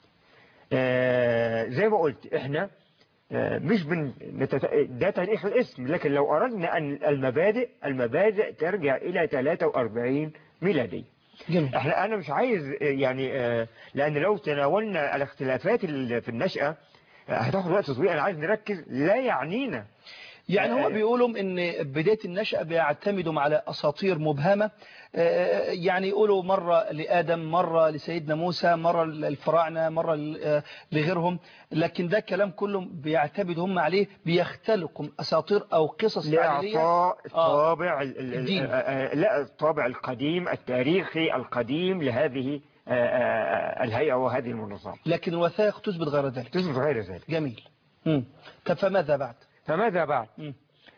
آه زي ما قلت إحنا آه مش بن نتت... ده تاريخ الاسم لكن لو أردنا أن المبادئ المبادئ ترجع إلى 43 ميلادية جميل احنا انا مش عايز آه، يعني آه، لان لو تناولنا الاختلافات اللي في النشأة آه، هتاخد وقت طويل انا عايز نركز لا يعنينا يعني هو آه، بيقولوا ان بداية النشأة بيعتمدوا على أساطير مبهمة آه، يعني يقولوا مرة لآدم مرة لسيدنا موسى مرة للفراعنة مرة ل- آه، لغيرهم لكن ده كلام كله بيعتمد هم عليه بيختلقوا أساطير أو قصص تعليلية لإعطاء آه. الطابع ال- ال- الدين. آه، آه، لا الطابع القديم التاريخي القديم لهذه آه، آه، الهيئة وهذه المنظمة لكن الوثائق تثبت غير ذلك تثبت غير ذلك جميل مم. طب فماذا بعد فماذا بعد مم.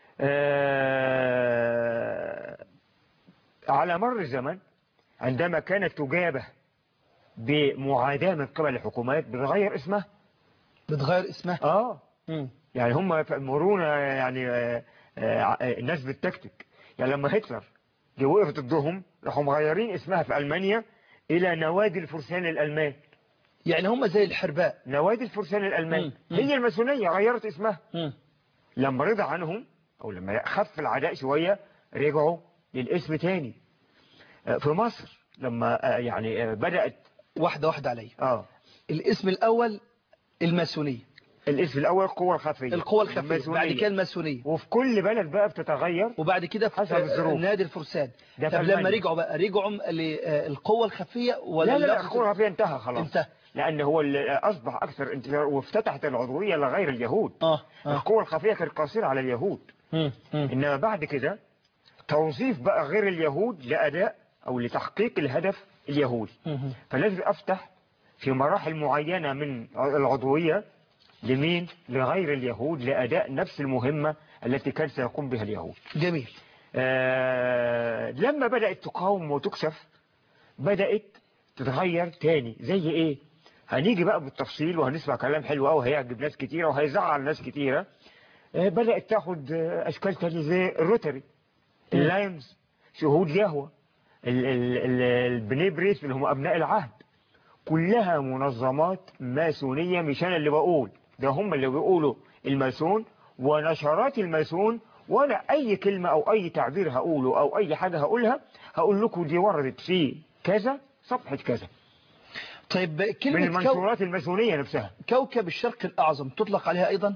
آه، على مر الزمن عندما كانت تجابه بمعاداة من قبل الحكومات بتغير اسمها بتغير اسمها اه مم. يعني هم مرونة يعني آه، آه، الناس بالتكتيك يعني لما هتلر دي وقفت ضدهم راحوا مغيرين اسمها في ألمانيا إلى نوادي الفرسان الألمان يعني هم زي الحرباء نوادي الفرسان الألمان مم. مم. هي الماسونية غيرت اسمها مم. لما رضى عنهم أو لما خف العداء شوية رجعوا للاسم تاني آه، في مصر لما آه، يعني آه، بدأت واحدة واحدة علي اه الاسم الأول الماسونية الاسم الأول القوة الخفية القوة الخفية الماسونية. بعد كده الماسونية وفي كل بلد بقى بتتغير وبعد كده في حسب الظروف. نادي الفرسان ده في طب لما ألمانيا. رجعوا بقى رجعوا للقوة الخفية ولا لا لا لا اللفظ- القوة الخفية انتهى خلاص انتهى لأن هو اللي أصبح أكثر انتشار وافتتحت العضوية لغير اليهود اه اه القوة الخفية كانت قاصرة على اليهود مم. مم. إنما بعد كده توظيف بقى غير اليهود لأداء أو لتحقيق الهدف اليهودي مم. فلازم أفتح في مراحل معينة من العضوية لمين؟ لغير اليهود لأداء نفس المهمة التي كان سيقوم بها اليهود جميل آه لما بدأت تقاوم وتكشف بدأت تتغير تاني زي ايه هنيجي بقى بالتفصيل وهنسمع كلام حلو قوي هيعجب ناس كتيرة وهيزعل ناس كتيرة آه بدأت تاخد آه اشكال تانية زي الروتري اللايمز شهود يهوى ال- ال- ال- البني بريس اللي هم ابناء العهد كلها منظمات ماسونية مش انا اللي بقول ده هم اللي بيقولوا الماسون ونشرات الماسون وانا اي كلمة او اي تعبير هقوله او اي حاجة هقولها هقول لكم دي وردت في كذا صفحة كذا طيب من كلمة كو... المنشورات الماسونية نفسها كوكب الشرق الأعظم تطلق عليها أيضا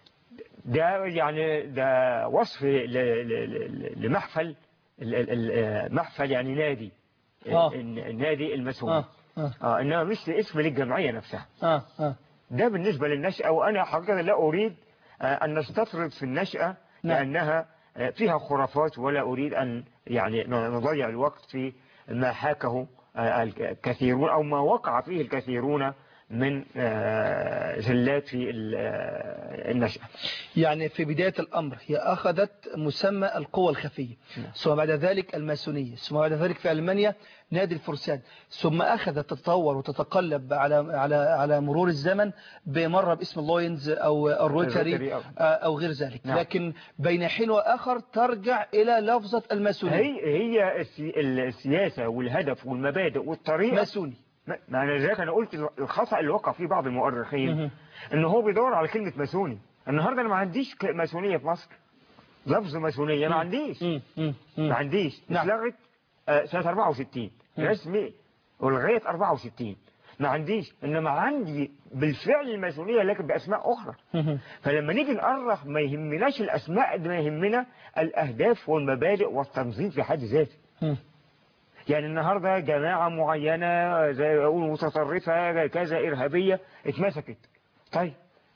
ده يعني ده وصف ل- ل- ل- لمحفل ال- ال- ال- محفل يعني نادي آه. ال- النادي الماسوني آه آه اه انما مش اسم للجمعية نفسها آه آه ده بالنسبة للنشأة وأنا حقيقة لا أريد آه، أن نستطرد في النشأة نعم. لأنها آه، فيها خرافات ولا أريد أن يعني نضيع الوقت في ما حاكه آه، الكثيرون أو ما وقع فيه الكثيرون من آه، زلات في ال- آه، النشأة يعني في بداية الأمر هي أخذت مسمى القوى الخفية ثم بعد ذلك الماسونية ثم بعد ذلك في ألمانيا نادي الفرسان ثم أخذت تتطور وتتقلب على على على مرور الزمن بمرة باسم اللوينز أو الروتري الروتري أو- آه، أو غير ذلك نعم. لكن بين حين وآخر ترجع إلى لفظة الماسونية هي هي السي- السياسة والهدف والمبادئ والطريقة ماسوني ما ما انا ذاك انا قلت الخطا اللي وقع فيه بعض المؤرخين مهم. ان هو بيدور على كلمه ماسوني النهارده انا ما عنديش ك- ماسونيه في مصر لفظ ماسونيه ما عنديش مم، مم، مم. ما عنديش نعم. اتلغت آه، سنه 64 رسمي ولغايه 64 ما عنديش انما عندي بالفعل الماسونيه لكن باسماء اخرى مهم. فلما نيجي نقرخ ما يهمناش الاسماء قد ما يهمنا الاهداف والمبادئ والتنظيم في حد ذاته مم. يعني النهاردة جماعة معينة زي ما أقول متطرفة كذا إرهابية اتمسكت طيب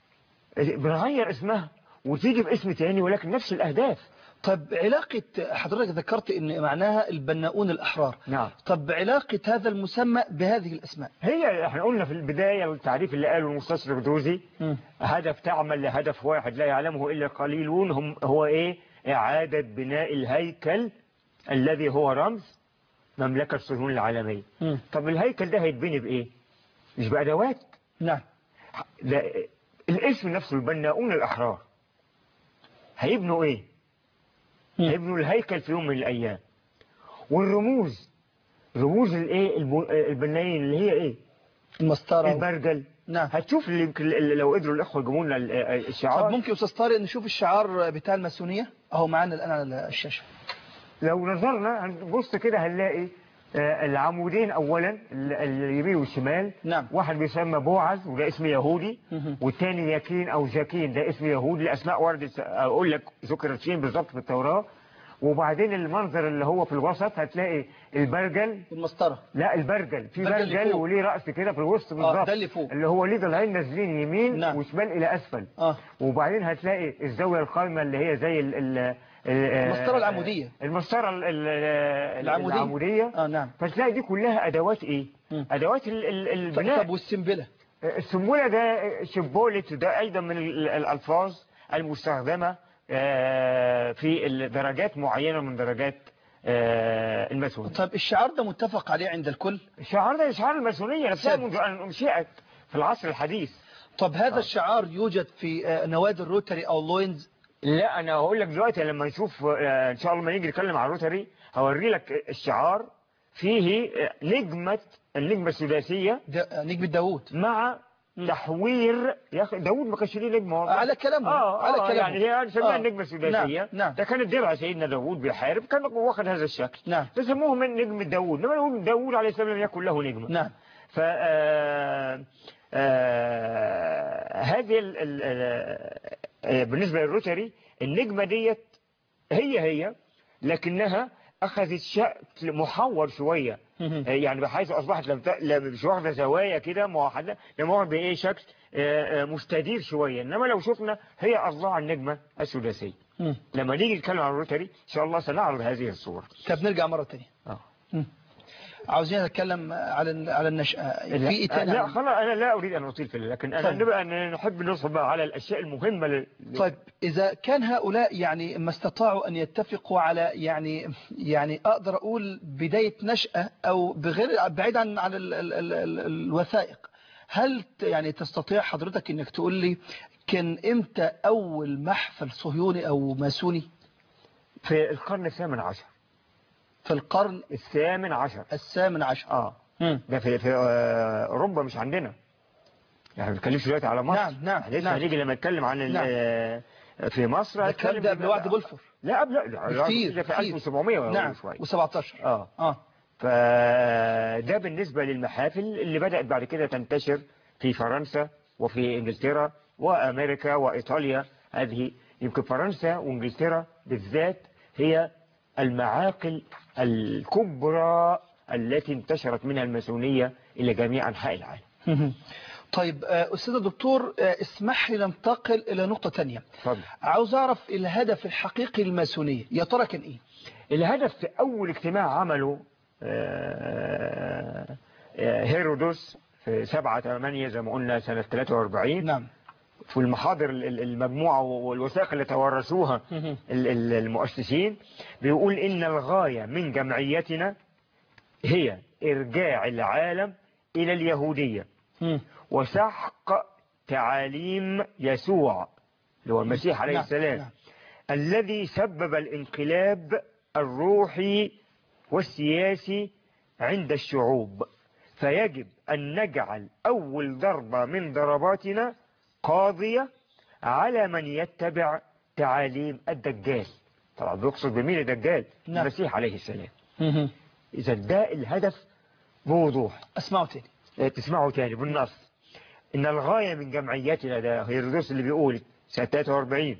بنغير اسمها وتيجي باسم تاني ولكن نفس الأهداف طب علاقة حضرتك ذكرت ان معناها البناؤون الأحرار نعم طب علاقة هذا المسمى بهذه الأسماء هي احنا قلنا في البداية التعريف اللي قاله المستشرق دوزي مم. هدف تعمل لهدف واحد لا يعلمه إلا قليلون هم هو إيه إعادة بناء الهيكل الذي هو رمز مملكة الصهيون العالمية مم. طب الهيكل ده هيتبني بإيه مش بأدوات نعم ده الاسم نفسه البناؤون الأحرار هيبنوا ايه مم. هيبنوا الهيكل في يوم من الأيام والرموز رموز الايه الب- البنايين اللي هي ايه المسطرة البرجل نعم هتشوف اللي يمكن اللي لو قدروا الإخوة يجيبوا لنا ال- طب الشعار ممكن يا أستاذ طارق نشوف الشعار بتاع الماسونية أهو معانا الآن على الشاشة لو نظرنا هنبص كده هنلاقي آه، العمودين أولا ال- اليمين والشمال نعم. واحد بيسمى بوعز وده اسم يهودي مهم. والتاني يكين أو جاكين ده اسم يهودي الأسماء وردت أقول لك ذكرت فين بالظبط في التوراة وبعدين المنظر اللي هو في الوسط هتلاقي البرجل المسطرة لا البرجل في البرجل اللي برجل فوق. وليه رأس كده في الوسط اه بالظبط ده اللي فوق اللي هو ليه ضلعين نازلين يمين نعم. وشمال إلى أسفل اه وبعدين هتلاقي الزاوية القائمة اللي هي زي ال ال ال- المسطرة العمودية. المسطرة ال- ال- العمودية. العمودية اه نعم فتلاقي دي كلها أدوات إيه مم. أدوات ال- ال- طب البناء طب والسنبلة السنبلة ده شبولة ده أيضا من ال- الألفاظ المستخدمة آه، في درجات معينة من درجات آه، الماسونية طب الشعار ده متفق عليه عند الكل الشعار ده شعار الماسونية نفسها ثابت. منذ أن أنشئت في العصر الحديث طب هذا الشعار يوجد في آه، نوادي الروتري أو اللوينز لا انا هقول لك دلوقتي لما نشوف آه، ان شاء الله لما نيجي نتكلم عن الروتري هوري لك الشعار فيه آه، نجمة النجمة السداسية ده آه، نجم داوود مع تحوير يا اخي داوود ما كانش ليه نجمة والله. على كلامه اه على آه كلامه يعني هي نسميها آه. النجمة السداسية نعم نعم ده كانت درع سيدنا داوود بيحارب كان واخد هذا الشكل نعم فسموه من نجم داوود لما نقول داوود عليه السلام لم يكن له نجمة نعم ف آه، آه، هذه ال- ال- ال- آه، بالنسبة للروتري النجمة ديت هي هي لكنها أخذت شكل محور شوية مهم. آه، يعني بحيث أصبحت لم ت- لم- مش واخدة زوايا كده موحدة لما واخدة إيه شكل آه، آه، مستدير شوية إنما لو شفنا هي أضلاع النجمة السداسية مم. لما نيجي نتكلم عن الروتري إن شاء الله سنعرض هذه الصور طب نرجع مرة تانية آه. مم. عاوزين نتكلم على على النشأة في إيه لا, تاني لا عن- خلاص أنا لا أريد أن أطيل في ذلك، لكن أنا طيب. نبقى أن نحب نصب على الأشياء المهمة لل- طيب إذا كان هؤلاء يعني ما استطاعوا أن يتفقوا على يعني يعني أقدر أقول بداية نشأة أو بغير بعيد عن عن ال ال ال ال الوثائق هل ت- يعني تستطيع حضرتك أنك تقول لي كان إمتى أول محفل صهيوني أو ماسوني في القرن الثامن عشر في القرن الثامن عشر الثامن عشر آه مم. ده في, في آه، أوروبا مش عندنا يعني ما بنتكلمش دلوقتي على مصر نعم، نعم، إحنا لسه نعم. هنيجي لما نتكلم عن ال- نعم. آه، في مصر ده هنتكلم الكلام ده قبل في- وعد بلفور لا قبل لا لا كتير ده في كتير. 1700 نعم وشوية و17 اه اه فده بالنسبة للمحافل اللي بدأت بعد كده تنتشر في فرنسا وفي انجلترا وامريكا وايطاليا هذه يمكن فرنسا وانجلترا بالذات هي المعاقل الكبرى التي انتشرت منها الماسونية إلى جميع أنحاء العالم طيب آه، أستاذ الدكتور آه، اسمح لي ننتقل إلى نقطة تانية اتفضل عاوز أعرف الهدف الحقيقي للماسونية يا ترى كان إيه الهدف في أول اجتماع عمله آه، آه، هيرودوس في 7 8 زي ما قلنا سنة 43 نعم في المحاضر ال- ال- المجموعة والوثائق اللي تورثوها مهم. ال- ال- المؤسسين بيقول إن الغاية من جمعيتنا هي إرجاع العالم إلى اليهودية مم. وسحق تعاليم يسوع اللي هو المسيح عليه نعم، السلام نعم. الذي سبب الانقلاب الروحي والسياسي عند الشعوب فيجب أن نجعل أول ضربة من ضرباتنا قاضية على من يتبع تعاليم الدجال طبعا بيقصد بمين الدجال نعم. المسيح عليه السلام مهم. إذا ده الهدف بوضوح أسمعوا تاني آه، تسمعوا تاني بالنص إن الغاية من جمعيتنا ده هيرودوس اللي بيقول سنة 43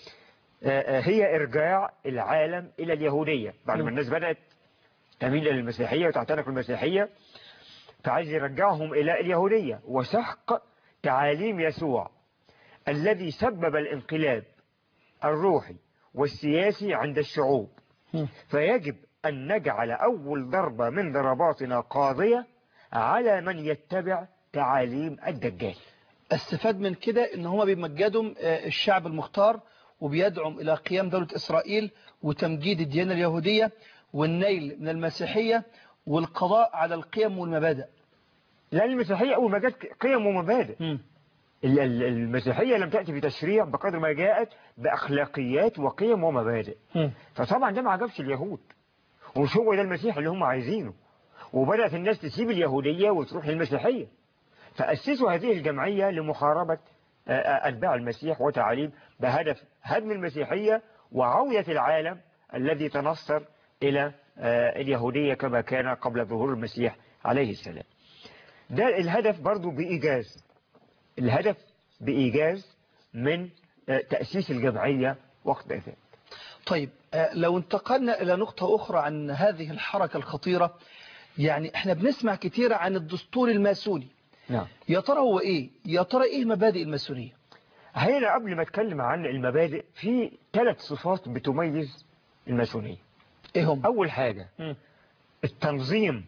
آه، آه، هي إرجاع العالم إلى اليهودية بعد ما مم. الناس بدأت تميل إلى المسيحية وتعتنق المسيحية فعايز يرجعهم إلى اليهودية وسحق تعاليم يسوع الذي سبب الانقلاب الروحي والسياسي عند الشعوب مم. فيجب أن نجعل أول ضربة من ضرباتنا قاضية على من يتبع تعاليم الدجال استفاد من كده ان هما بيمجدوا آه، الشعب المختار وبيدعم الى قيام دولة اسرائيل وتمجيد الديانة اليهودية والنيل من المسيحية والقضاء على القيم والمبادئ لأن المسيحية أول ما جت قيم ومبادئ مم. ال- ال- المسيحية لم تأتي بتشريع بقدر ما جاءت بأخلاقيات وقيم ومبادئ مم. فطبعا ده ما عجبش اليهود ومش هو ده المسيح اللي هم عايزينه وبدأت الناس تسيب اليهودية وتروح للمسيحية فأسسوا هذه الجمعية لمحاربة آه، آه، أتباع المسيح وتعاليم بهدف هدم المسيحية وعودة العالم الذي تنصر إلى آه، اليهودية كما كان قبل ظهور المسيح عليه السلام ده الهدف برضو بإيجاز الهدف بإيجاز من آه، تأسيس الجمعية وقت ذلك طيب آه، لو انتقلنا إلى نقطة أخرى عن هذه الحركة الخطيرة يعني احنا بنسمع كتير عن الدستور الماسوني نعم يا ترى هو ايه يا ترى ايه مبادئ الماسونية هنا قبل ما اتكلم عن المبادئ في ثلاث صفات بتميز الماسونية ايه هم أول حاجة مم. التنظيم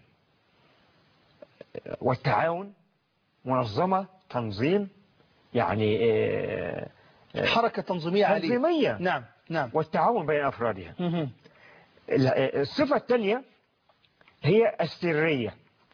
والتعاون منظمة تنظيم يعني آه، آه، حركة تنظيمية عالية تنظيمية نعم نعم والتعاون بين أفرادها مهم. ال- آه، الصفة الثانية هي السرية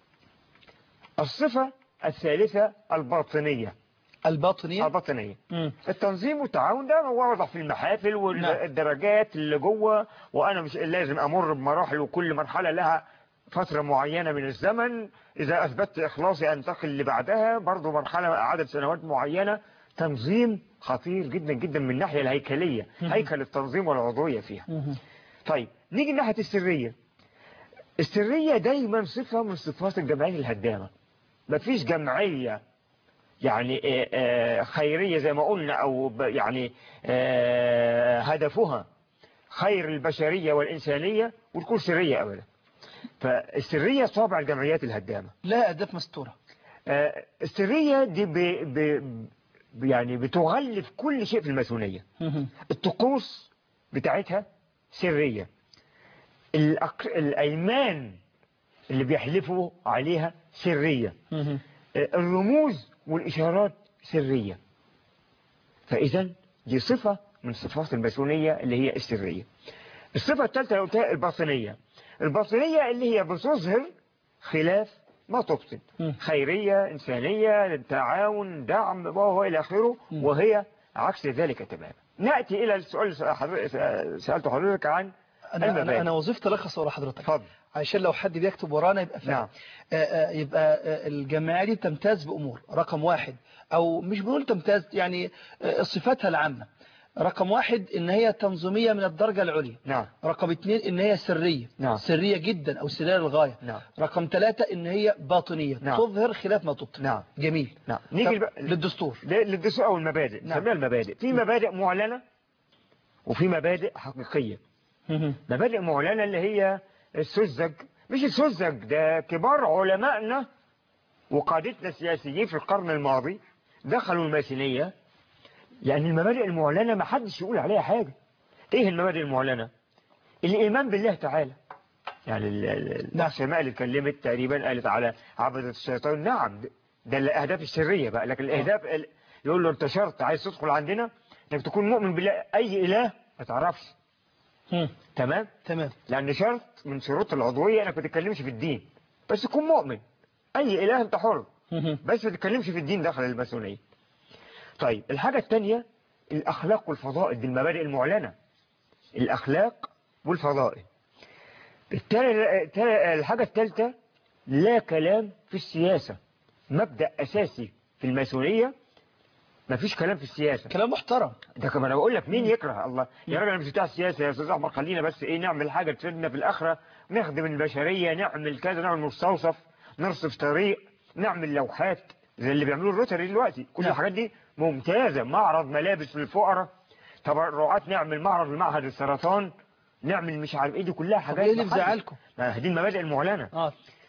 الصفة الثالثة الباطنية الباطنية الباطنية مم. التنظيم والتعاون ده واضح في المحافل نعم. والدرجات اللي جوه وانا مش لازم امر بمراحل وكل مرحله لها فتره معينه من الزمن اذا اثبتت اخلاصي انتقل اللي بعدها برضه مرحله عدد سنوات معينه تنظيم خطير جدا جدا من الناحيه الهيكليه هيكل التنظيم والعضويه فيها مهم. طيب نيجي ناحيه السريه السريه دايما صفه من صفات الجمعيات الهدامه مفيش جمعيه يعني آه، آه، خيرية زي ما قلنا أو ب- يعني آه، هدفها خير البشرية والإنسانية وتكون سرية أبدا فالسرية طابع الجمعيات الهدامة لا أهداف مستورة آه، السرية دي ب ب ب- يعني بتغلف كل شيء في الماسونية مهم. الطقوس بتاعتها سرية الأق... الأيمان اللي بيحلفوا عليها سرية مهم. الرموز والإشارات سرية فإذا دي صفة من صفات الماسونية اللي هي السرية الصفة الثالثة اللي قلتها الباطنية الباطنية اللي هي بتظهر خلاف ما تبطن مم. خيرية إنسانية تعاون دعم وهو إلى آخره مم. وهي عكس ذلك تماما نأتي إلى السؤال اللي حضرتك- سألته حضرتك عن أنا, أنا, المبادئ. أنا وظيفتي ألخص ورا حضرتك اتفضل عشان لو حد بيكتب ورانا يبقى فاهم نعم. آه، آه، يبقى آه، الجمعية دي تمتاز بأمور رقم واحد أو مش بنقول تمتاز يعني آه، صفاتها العامة رقم واحد إن هي تنظيمية من الدرجة العليا نعم رقم اتنين إن هي سرية نعم. سرية جدا أو سرية للغاية نعم رقم ثلاثة إن هي باطنية نعم. تظهر خلاف ما تبطن نعم جميل نعم نيجي طب بقى للدستور للدسوق أو المبادئ نعم. نسميها المبادئ في مبادئ معلنة وفي مبادئ حقيقية مهم. مبادئ معلنة اللي هي السذج مش السذج ده كبار علمائنا وقادتنا السياسيين في القرن الماضي دخلوا الماسونية لأن المبادئ المعلنة ما حدش يقول عليها حاجة إيه المبادئ المعلنة الإيمان بالله تعالى يعني ال- ال- نعم. السماء اللي اتكلمت تقريبا قالت على عبدة الشيطان نعم ده الأهداف السرية بقى لكن الأهداف ال- يقول له أنت شرط عايز تدخل عندنا إنك تكون مؤمن بالله أي إله ما تعرفش مم. تمام تمام لأن شرط من شروط العضوية إنك ما تتكلمش في الدين بس تكون مؤمن أي إله أنت حر مهم. بس ما تتكلمش في الدين داخل الماسونية طيب الحاجة الثانية الأخلاق والفضائل دي المبادئ المعلنة الأخلاق والفضائل التالي- التالي- الحاجة الثالثة لا كلام في السياسة مبدأ أساسي في الماسونية ما فيش كلام في السياسة كلام محترم ده كمان انا بقول لك مين يكره الله يا راجل انا مش بتاع السياسه يا استاذ احمد خلينا بس ايه نعمل حاجه تفيدنا في الاخره نخدم البشريه نعمل كذا نعمل مستوصف نرصف طريق نعمل لوحات زي اللي بيعملوه الروتري دلوقتي كل نعم. الحاجات دي ممتازه معرض ملابس للفقراء تبرعات نعمل معرض لمعهد السرطان نعمل مش عارف ايه دي كلها طب حاجات ايه اللي محدش- مزعلكم ما دي المبادئ المعلنه اه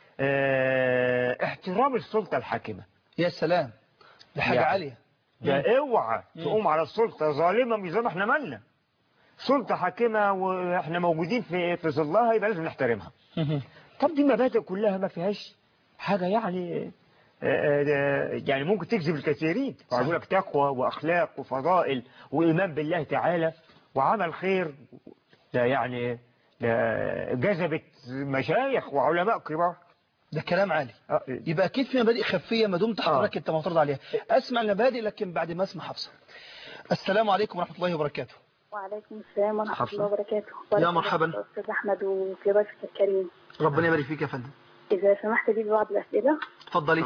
اه احترام السلطه الحاكمه يا سلام دي حاجة يعني. عالية ده اوعى تقوم على السلطة ظالمة مش زي ما احنا مالنا سلطة حاكمة واحنا موجودين في في ظلها يبقى لازم نحترمها مهم. طب دي مبادئ كلها ما فيهاش حاجة يعني آه، آه، يعني ممكن تجذب الكثيرين يقول لك تقوى واخلاق وفضائل وايمان بالله تعالى وعمل خير ده يعني ده جذبت مشايخ وعلماء كبار ده كلام عالي آه، يبقى اكيد في مبادئ خفيه ما دمت حضرتك انت معترض عليها اسمع المبادئ لكن بعد ما اسمع حفصه السلام عليكم ورحمه الله وبركاته وعليكم السلام ورحمة حفصة. الله وبركاته يا بارك مرحبا. الله فيك أستاذ أحمد وفي ضيفك الكريم ربنا يبارك فيك يا فندم إذا سمحت لي ببعض الأسئلة اتفضلي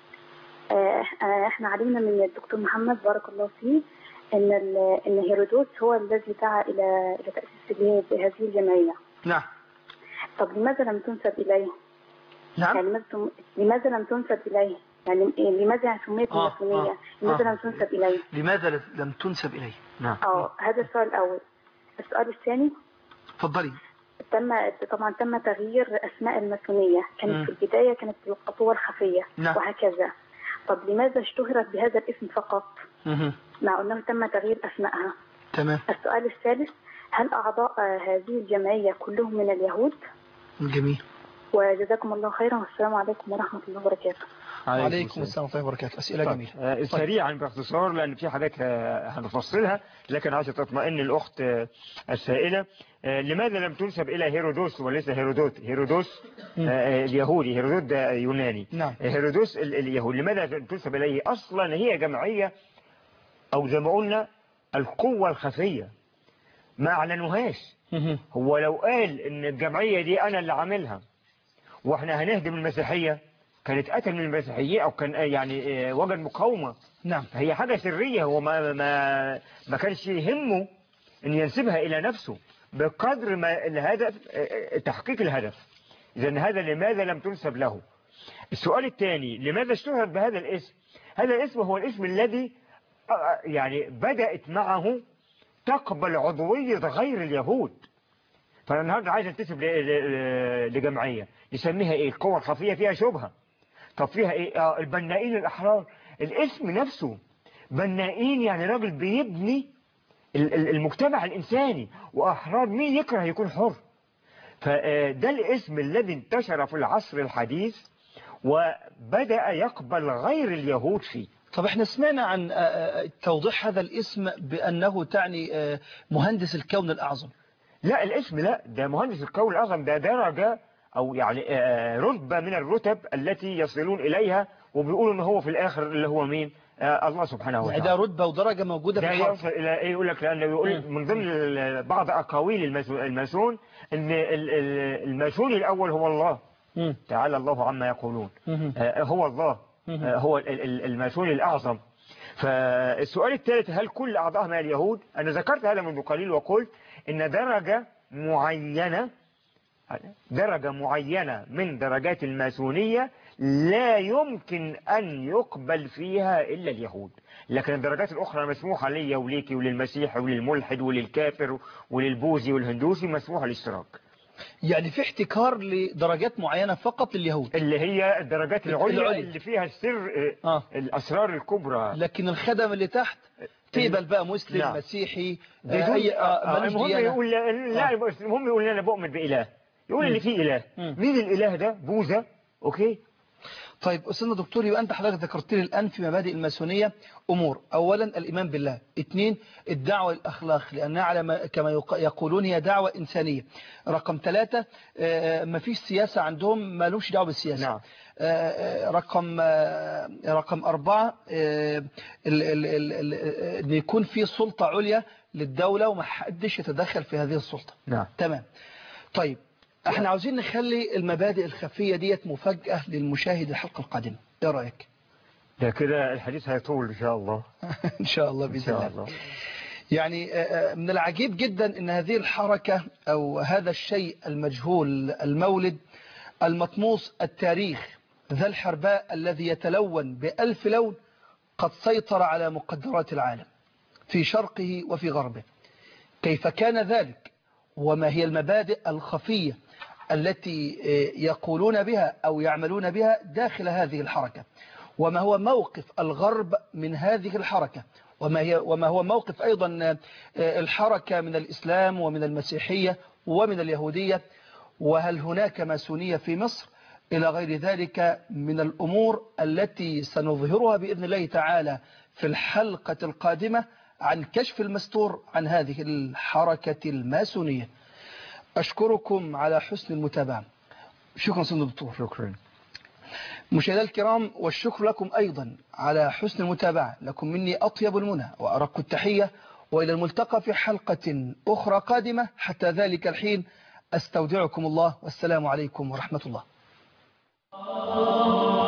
آه، آه، إحنا علمنا من الدكتور محمد بارك الله فيه إن ال- إن هيرودوت هو الذي دعا إلى إلى تأسيس هذه هذه الجمعية نعم طب لماذا لم تنسب إليه؟ يعني نعم لماذا تم- لماذا لم تنسب إليه؟ يعني لماذا سميت آه، الماسونية؟ آه، لماذا آه. لم تنسب إليه؟ لماذا لم تنسب اليه نعم أه هذا السؤال الأول السؤال الثاني اتفضلي تم طبعا تم تغيير اسماء الماسونيه مم. كانت في البدايه كانت القطوه الخفيه نعم. وهكذا طب لماذا اشتهرت بهذا الاسم فقط مهم. مع انه تم تغيير اسمائها تمام السؤال الثالث هل اعضاء آه، هذه الجمعيه كلهم من اليهود جميل وجزاكم الله خيرا والسلام عليكم ورحمه الله وبركاته وعليكم السلام ورحمه الله وبركاته اسئله طيب، جميله آه، سريعا باختصار لان في حاجات آه، هنفصلها لكن عشان تطمئن الاخت آه، السائله آه، لماذا لم تنسب الى هيرودوس وليس هيرودوت هيرودوس مم. آه، اليهودي هيرودوت ده يوناني نعم. آه، هيرودوس ال- اليهودي لماذا لم تنسب اليه اصلا هي جمعيه او زي ما قلنا القوه الخفيه ما اعلنوهاش مهم. هو لو قال ان الجمعية دي انا اللي عاملها واحنا هنهدم المسيحية كانت قتل من المسيحيين او كان يعني آه، وجد مقاومة نعم هي حاجة سرية هو ما ما ما كانش يهمه ان ينسبها الى نفسه بقدر ما الهدف آه، آه، تحقيق الهدف اذا هذا لماذا لم تنسب له السؤال الثاني لماذا اشتهرت بهذا الاسم هذا الاسم هو الاسم الذي آه، يعني بدأت معه تقبل عضوية غير اليهود فانا النهارده عايز انتسب ل- ل- لجمعيه نسميها ايه القوى الخفيه فيها شبهه طب فيها ايه آه البنائين الاحرار الاسم نفسه بنائين يعني راجل بيبني ال- ال- المجتمع الانساني واحرار مين يكره يكون حر فده الاسم الذي انتشر في العصر الحديث وبدأ يقبل غير اليهود فيه طب احنا سمعنا عن آه، آه، توضيح هذا الاسم بأنه تعني آه، مهندس الكون الأعظم لا الاسم لا ده مهندس الكون الأعظم ده درجة أو يعني آه، رتبة من الرتب التي يصلون إليها وبيقولوا إن هو في الآخر اللي هو مين آه، الله سبحانه يعني وتعالى ده رتبة ودرجة موجودة في ده الحرب يوصل الى ايه يقول لك لانه يقول من ضمن ال- بعض اقاويل الماسو- الماسون ان ال- ال- الماسوني الاول هو الله مم. تعالى الله عما يقولون مم. آه، هو الله مم. آه، هو ال- ال- الماسوني الاعظم فالسؤال الثالث هل كل اعضاء من اليهود انا ذكرت هذا منذ قليل وقلت ان درجه معينه درجة معينة من درجات الماسونية لا يمكن أن يقبل فيها إلا اليهود لكن الدرجات الأخرى مسموحة لي وليكي وللمسيح وللملحد وللكافر وللبوذي والهندوسي مسموحة الاشتراك يعني في احتكار لدرجات معينة فقط لليهود اللي هي الدرجات العليا العليا. اللي فيها السر آه، آه. الأسرار الكبرى لكن الخدم اللي تحت تقبل بقى مسلم نعم. مسيحي بدون آه، أي- آه، آه، ملوش المهم ديانة. يقول لا لا، المهم يقول انا بؤمن بإله يقول مم. ان في إله مم. مين الإله ده بوذا أوكي طيب أستاذنا دكتور يبقى أنت حضرتك ذكرت لي الآن في مبادئ الماسونية أمور أولا الإيمان بالله اثنين الدعوة الأخلاق لأنها على ما كما يق- يقولون هي دعوة إنسانية رقم ثلاثة آه، ما فيش سياسة عندهم مالوش دعوة بالسياسة نعم. آه، آه، رقم آه، رقم أربعة آه، ال- ال- ال- ال- آه، أن يكون في سلطة عليا للدولة وما حدش يتدخل في هذه السلطة نعم تمام طيب احنا عاوزين نخلي المبادئ الخفية ديت مفاجأة للمشاهد الحلقة القادمة ايه رأيك ده كده الحديث هيطول إن شاء الله ان شاء الله إن بإذن شاء الله الله يعني آه، آه، من العجيب جدا ان هذه الحركة او هذا الشيء المجهول المولد المطموس التاريخ ذا الحرباء الذي يتلون بألف لون قد سيطر على مقدرات العالم في شرقه وفي غربه كيف كان ذلك وما هي المبادئ الخفية التي آه، يقولون بها أو يعملون بها داخل هذه الحركة وما هو موقف الغرب من هذه الحركة وما, هي وما هو موقف أيضا آه، الحركة من الإسلام ومن المسيحية ومن اليهودية وهل هناك ماسونية في مصر إلى غير ذلك من الأمور التي سنظهرها بإذن الله تعالى في الحلقة القادمة عن كشف المستور عن هذه الحركة الماسونية أشكركم على حسن المتابعة شكرا سيدنا الدكتور شكرا مشاهدينا الكرام والشكر لكم أيضا على حسن المتابعة لكم مني أطيب المنى وأرق التحية وإلى الملتقى في حلقة أخرى قادمة حتى ذلك الحين أستودعكم الله والسلام عليكم ورحمة الله